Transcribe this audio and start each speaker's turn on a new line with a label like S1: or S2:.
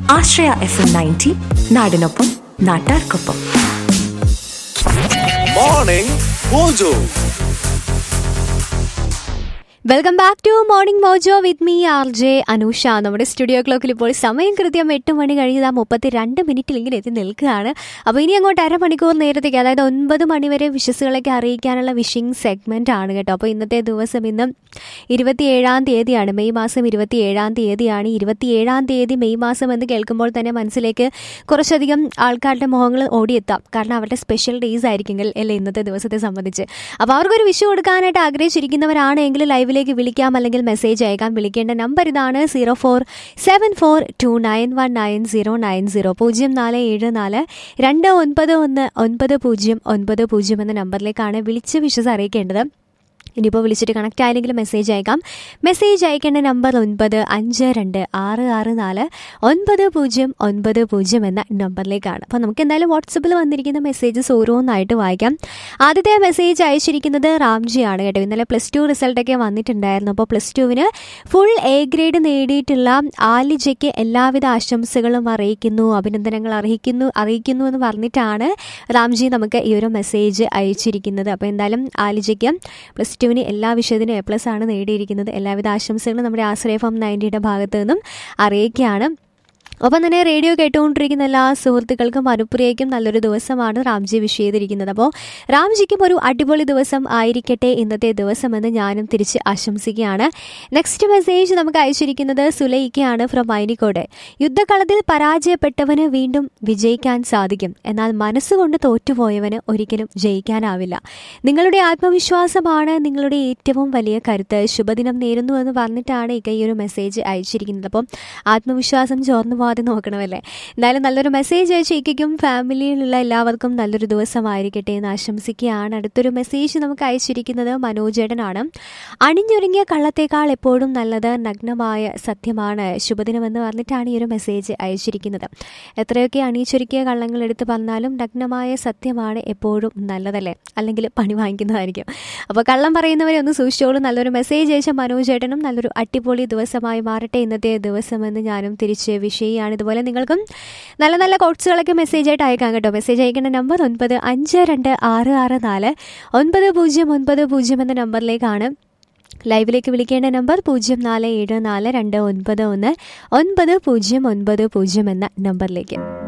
S1: ആശ്രയ F M ninety നാടിനൊപ്പം നാട്ടാർക്കൊപ്പം
S2: Morning Mojo.
S3: Welcome back to morning Mojo with me R J Anusha നമ്മുടെ studio ക്ലോക്കിൽ ഇപ്പോൾ സമയം കൃത്യം എട്ട് മണി കഴിഞ്ഞത് ആ മുപ്പത്തി രണ്ട് മിനിറ്റിൽ ഇങ്ങനെ എത്തി നിൽക്കുകയാണ് അപ്പോൾ ഇനി അങ്ങോട്ട് അരമണിക്കൂർ നേരത്തേക്ക് അതായത് ഒൻപത് മണി വരെ വിഷസുകളൊക്കെ അറിയിക്കാനുള്ള വിഷിംഗ് സെഗ്മെന്റ് ആണ് കേട്ടോ അപ്പോൾ ഇന്നത്തെ ദിവസം ഇന്ന് ഇരുപത്തിയേഴാം തീയതിയാണ് മെയ് മാസം ഇരുപത്തിയേഴാം തീയതിയാണ് ഇരുപത്തിയേഴാം തീയതി മെയ് മാസം എന്ന് കേൾക്കുമ്പോൾ തന്നെ മനസ്സിലേക്ക് കുറച്ചധികം ആൾക്കാരുടെ മുഖങ്ങൾ ഓടിയെത്താം കാരണം അവരുടെ സ്പെഷ്യൽ ഡേയ്സ് ആയിരിക്കുമെങ്കിൽ അല്ലേ ഇന്നത്തെ ദിവസത്തെ സംബന്ധിച്ച് അപ്പോൾ അവർക്കൊരു വിഷു കൊടുക്കാനായിട്ട് ആഗ്രഹിച്ചിരിക്കുന്നവരാണെങ്കിൽ ലൈവിലേക്ക് വിളിക്കാം അല്ലെങ്കിൽ മെസ്സേജ് അയക്കാം വിളിക്കേണ്ട നമ്പർ ഇതാണ് zero four seven four two nine one nine zero nine zero പൂജ്യം നാല് ഏഴ് നാല് രണ്ട് ഒൻപത് ഒന്ന് ഒൻപത് പൂജ്യം ഒൻപത് പൂജ്യം എന്ന നമ്പറിലേക്കാണ് വിളിച്ച് വിശ്വസ് അറിയിക്കേണ്ടത് ഇനിയിപ്പോൾ വിളിച്ചിട്ട് കണക്റ്റ് ആയെങ്കിലും മെസ്സേജ് അയക്കാം മെസ്സേജ് അയക്കേണ്ട നമ്പർ ഒൻപത് അഞ്ച് രണ്ട് ആറ് ആറ് നാല് ഒൻപത് പൂജ്യം ഒൻപത് പൂജ്യം എന്ന നമ്പറിലേക്കാണ് അപ്പോൾ നമുക്ക് എന്തായാലും വാട്സപ്പിൽ വന്നിരിക്കുന്ന മെസ്സേജസ് ഓരോന്നായിട്ട് വായിക്കാം ആദ്യത്തെ മെസ്സേജ് അയച്ചിരിക്കുന്നത് റാംജിയാണ് കേട്ടോ ഇന്നലെ പ്ലസ് ടു റിസൾട്ടൊക്കെ വന്നിട്ടുണ്ടായിരുന്നു അപ്പോൾ പ്ലസ് ടുവിന് ഫുൾ എ ഗ്രേഡ് നേടിയിട്ടുള്ള ആലിജയ്ക്ക് എല്ലാവിധ ആശംസകളും അറിയിക്കുന്നു അഭിനന്ദനങ്ങൾ അറിയിക്കുന്നു അറിയിക്കുന്നു എന്ന് പറഞ്ഞിട്ടാണ് റാംജി നമുക്ക് ഈ ഒരു മെസ്സേജ് അയച്ചിരിക്കുന്നത് അപ്പോൾ എന്തായാലും ആലിജയ്ക്ക് പ്ലസ് ടുവിന് എല്ലാ വിഷയത്തിനും എ പ്ലസ് ആണ് നേടിയിരിക്കുന്നത് എല്ലാവിധ ആശംസകളും നമ്മുടെ ആശ്രയ ഫം നയൻറ്റിയുടെ ഭാഗത്തു നിന്നും അറിയിക്കുകയാണ് ഒപ്പം തന്നെ റേഡിയോ കേട്ടുകൊണ്ടിരിക്കുന്ന എല്ലാ സുഹൃത്തുക്കൾക്കും അനുപ്രിയയ്ക്കും നല്ലൊരു ദിവസമാണ് റാംജി വിഷ് ചെയ്തിരിക്കുന്നത് അപ്പോൾ റാംജിക്കും ഒരു അടിപൊളി ദിവസം ആയിരിക്കട്ടെ ഇന്നത്തെ ദിവസമെന്ന് ഞാനും തിരിച്ച് ആശംസിക്കുകയാണ് നെക്സ്റ്റ് മെസ്സേജ് നമുക്ക് അയച്ചിരിക്കുന്നത് സുലൈക്കയാണ് ഫ്രം മൈനിക്കോട് യുദ്ധകളത്തിൽ പരാജയപ്പെട്ടവന് വീണ്ടും വിജയിക്കാൻ സാധിക്കും എന്നാൽ മനസ്സുകൊണ്ട് തോറ്റുപോയവന് ഒരിക്കലും ജയിക്കാനാവില്ല നിങ്ങളുടെ ആത്മവിശ്വാസമാണ് നിങ്ങളുടെ ഏറ്റവും വലിയ കരുത്ത് ശുഭദിനം നേരുന്നു എന്ന് പറഞ്ഞിട്ടാണ് ഇക്ക ഈ ഒരു മെസ്സേജ് അയച്ചിരിക്കുന്നത് അപ്പം ആത്മവിശ്വാസം ചോർന്നു പോകാതെ നോക്കണമല്ലേ എന്തായാലും നല്ലൊരു മെസ്സേജ് അയച്ച ഇക്കും ഫാമിലിയിലുള്ള എല്ലാവർക്കും നല്ലൊരു ദിവസമായിരിക്കട്ടെ എന്ന് ആശംസിക്കുകയാണ് അടുത്തൊരു മെസ്സേജ് നമുക്ക് അയച്ചിരിക്കുന്നത് മനോജേടനാണ് അണിഞ്ഞൊരുങ്ങിയ കള്ളത്തേക്കാൾ എപ്പോഴും നല്ലത് നഗ്നമായ സത്യമാണ് ശുഭദിനമെന്ന് പറഞ്ഞിട്ടാണ് ഈ ഒരു മെസ്സേജ് അയച്ചിരിക്കുന്നത് എത്രയൊക്കെ അണിയിച്ചൊരുക്കിയ കള്ളങ്ങൾ എടുത്ത് പറഞ്ഞാലും നഗ്നമായ സത്യമാണ് എപ്പോഴും നല്ലതല്ലേ അല്ലെങ്കിൽ പണി വാങ്ങിക്കുന്നതായിരിക്കും അപ്പോൾ കള്ളം പറയുന്നവരെ ഒന്ന് സൂക്ഷിച്ചോളൂ നല്ലൊരു മെസ്സേജ് അയച്ച മനോജേട്ടനും നല്ലൊരു അടിപൊളി ദിവസമായി മാറട്ടെ ഇന്നത്തെ ദിവസമെന്ന് ഞാനും തിരിച്ച് വിഷയമാണ് ഇതുപോലെ നിങ്ങൾക്കും നല്ല നല്ല കോട്സുകളൊക്കെ മെസ്സേജ് ആയിട്ട് അയക്കാം കേട്ടോ മെസ്സേജ് അയക്കേണ്ട നമ്പർ ഒൻപത് അഞ്ച് രണ്ട് ആറ് ആറ് നാല് ഒൻപത് പൂജ്യം ഒൻപത് പൂജ്യം എന്ന നമ്പറിലേക്കാണ് ലൈവിലേക്ക് വിളിക്കേണ്ട നമ്പർ പൂജ്യം നാല് ഏഴ് നാല് രണ്ട് ഒൻപത് ഒന്ന് ഒൻപത് പൂജ്യം ഒൻപത് പൂജ്യം എന്ന നമ്പറിലേക്ക്